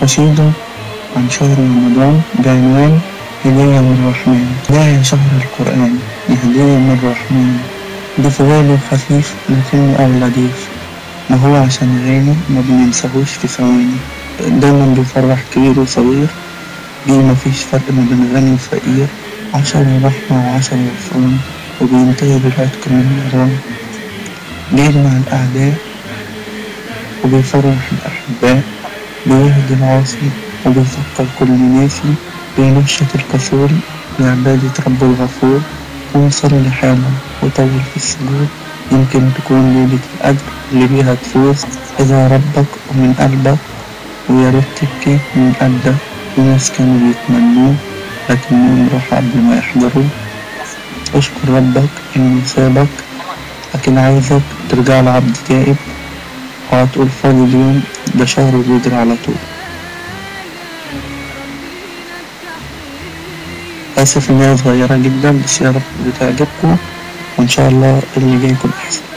قصيدة عن شهر رمضان بعنوان هدية من الرحمن يا شهر القرآن دي هدية من الرحمن ضيف غالي وخفيف لكنه أغلى ضيف ما هو عشان غالي ما بننساهوش في ثواني دايما بيفرح كبير وصغير بيه مفيش فرق ما بين غني وفقير عشرة رحمة وعشرة غفران وبينتهي بالعتق من النيران بيجمع الأعداء وبيفرح الأحباء بيهدي العاصي وبيفكر كل ناسي بينشط الكسول لعبادة رب الغفور ونصلي حالا وطول في السجود يمكن تكون ليلة الأجر اللي بيها تفوز إذا ربك ومن قلبك ويا ريت تبكي من قلبك في ناس كانوا بيتمنوه لكنهم راحوا قبل ما يحضروا اشكر ربك إنه سابك لكن عايزك ترجع لعبد تائب وهتقول فاضي اليوم ده شهر وبيجري على طول آسف إن هي صغيرة جدا بس يا رب بتعجبكم وإن شاء الله اللي جاي يكون أحسن